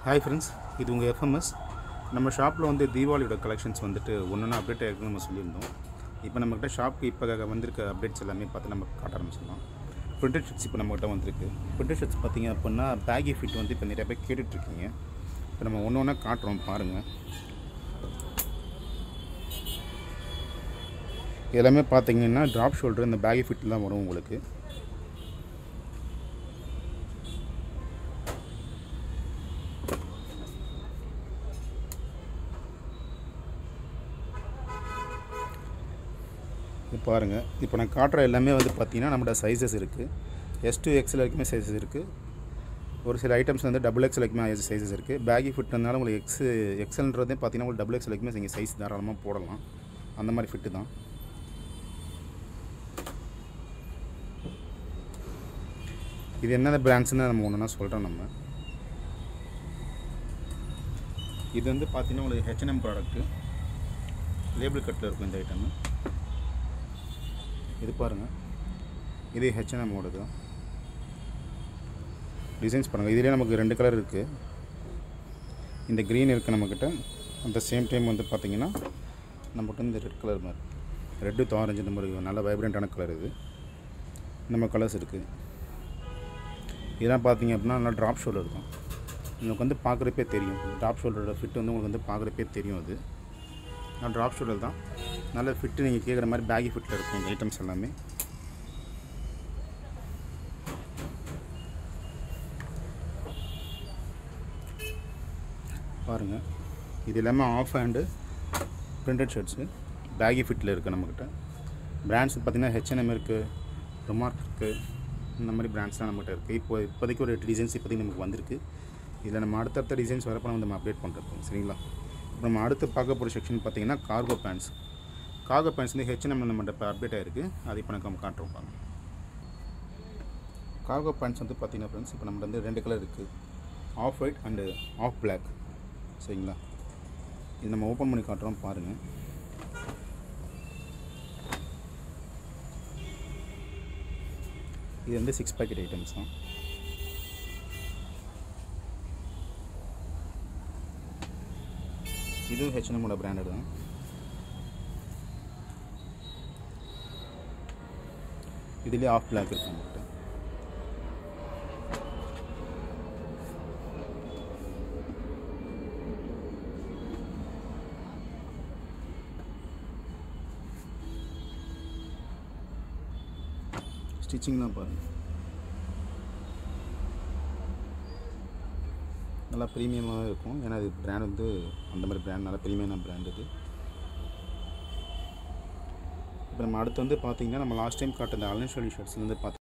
hi friends இது உங்கள் FMS நம்ம ஷாப்பில் வந்து தீபாவளியோட கலெக்ஷன்ஸ் வந்துட்டு ஒன்று அப்டேட் ஆகிருக்குன்னு நம்ம சொல்லியிருந்தோம் இப்போ நம்மக்கிட்ட ஷாப்க்கு இப்போ வந்திருக்க அப்டேட்ஸ் எல்லாமே பார்த்து நம்ம காட்ட ஆரம்பிச்சிடலாம் பிரிண்டட் ஷர்ட்ஸ் இப்போ நம்மகிட்ட வந்திருக்கு பிரிண்டட் ஷர்ட்ஸ் பார்த்தீங்க அப்படின்னா பேகி ஃபிட் வந்து இப்போ நிறைய பேர் கேட்டுட்ருக்கீங்க இப்போ நம்ம ஒன்று ஒன்றா காட்டுறோம் பாருங்கள் எல்லாமே பார்த்தீங்கன்னா ட்ராப் ஷோல்டர் இந்த பேகி ஃபிட் தான் வரும் உங்களுக்கு இது பாருங்கள் இப்போ நான் காட்டுற எல்லாமே வந்து பார்த்தீங்கன்னா நம்மளோட சைஸஸ் இருக்குது எஸ் டூ எக்ஸல் வரைக்குமே சைஸஸ் இருக்குது ஒரு சில ஐட்டம்ஸ் வந்து டபுள் எக்ஸல் வரைக்குமே சைஸஸ் இருக்குது பேகி ஃபிட்னால உங்களுக்கு எக்ஸ் எக்ஸல்ன்றதே பார்த்தீங்கன்னா உங்களுக்கு டபுள் எக்ஸல் வரைக்குமே நீங்கள் சைஸ் தாராளமாக போடலாம் அந்த மாதிரி ஃபிட்டு தான் இது என்னென்ன பிராண்ட்ஸ்னு நம்ம ஒன்றுனா சொல்கிறோம் நம்ம இது வந்து பார்த்தீங்கன்னா உங்களுக்கு ஹெச்என்எம் ப்ராடக்ட்டு லேபிள் கட்டில் இருக்கும் இந்த ஐட்டம் இது பாருங்கள் இது ஹெச்என்எம் ஓடுது டிசைன்ஸ் பாருங்கள் இதுலேயே நமக்கு ரெண்டு கலர் இருக்குது இந்த க்ரீன் இருக்குது நம்மக்கிட்ட அட் த சேம் டைம் வந்து பார்த்திங்கன்னா நம்மகிட்ட இந்த ரெட் கலர் மாதிரி ரெட்டு to ஆரஞ்சு இந்த மாதிரி நல்ல வைப்ரண்ட்டான கலர் இது நம்ம கலர்ஸ் இருக்குது இதெல்லாம் பார்த்தீங்க அப்படின்னா நல்லா ட்ராப் ஷோல்டர் இருக்கும் உங்களுக்கு வந்து பார்க்குறப்பே தெரியும் ட்ராப் ஷோல்டரோட ஃபிட் வந்து உங்களுக்கு வந்து பார்க்குறப்பே தெரியும் அது நான் ட்ராப் ஷோல்டர் தான் நல்ல ஃபிட்டு நீங்கள் கேட்குற மாதிரி பேகி ஃபிட்டில் இருக்கும் இந்த ஐட்டம்ஸ் எல்லாமே பாருங்கள் இது எல்லாமே off hand printed shirts baggy ஃபிட்டில் இருக்குது நம்மக்கிட்ட பிராண்ட்ஸ் பார்த்திங்கன்னா ஹெச்என்எம் இருக்குது ரிமார்க் இருக்குது இந்த மாதிரி பிராண்ட்ஸ்லாம் நம்மகிட்ட இருக்குது இப்போ இப்போதைக்கு ஒரு எட்டு டிசைன்ஸ் இப்போதைக்கு நமக்கு வந்திருக்கு இதில் நம்ம அடுத்தடுத்த டிசைன்ஸ் வரப்போ நம்ம அப்டேட் பண்ணுறோம் சரிங்களா இப்போ நம்ம அடுத்து பார்க்க போகிற செக்ஷன் பார்த்தீங்கன்னா கார்கோ பேண்ட்ஸ் கார்கோ பேண்ட்ஸ் வந்து ஹெச்என்எம் நம்மகிட்ட இப்போ அப்டேட் ஆகிருக்கு அது இப்போ நம்ம காட்டுறோம் பாருங்க கார்கோ பேண்ட்ஸ் வந்து பார்த்தீங்கன்னா ஃப்ரெண்ட்ஸ் இப்போ நம்மகிட்ட வந்து ரெண்டு கலர் இருக்குது off white and off black சரிங்களா இது நம்ம ஓப்பன் பண்ணி காட்டுறோம் பாருங்கள் இது வந்து சிக்ஸ் பேக்கெட் ஐட்டம்ஸ் தான் இதுவும் ஹெச்எனமோட பிராண்டட் தான் இதுலேயே ஆஃப் பிளாக் இருக்கு நம்மகிட்ட ஸ்டிச்சிங்லாம் பாருங்கள் நல்லா ப்ரீமியமாகவே இருக்கும் ஏன்னா இது பிராண்ட் வந்து அந்த மாதிரி பிராண்ட் நல்லா ப்ரீமியமான பிராண்ட் இது இப்போ நம்ம அடுத்து வந்து பார்த்தீங்கன்னா நம்ம லாஸ்ட் டைம் காட்ட இந்த அலன் ஷோலி ஷர்ட்ஸ் வந்து பார்த்தீங்கன்னா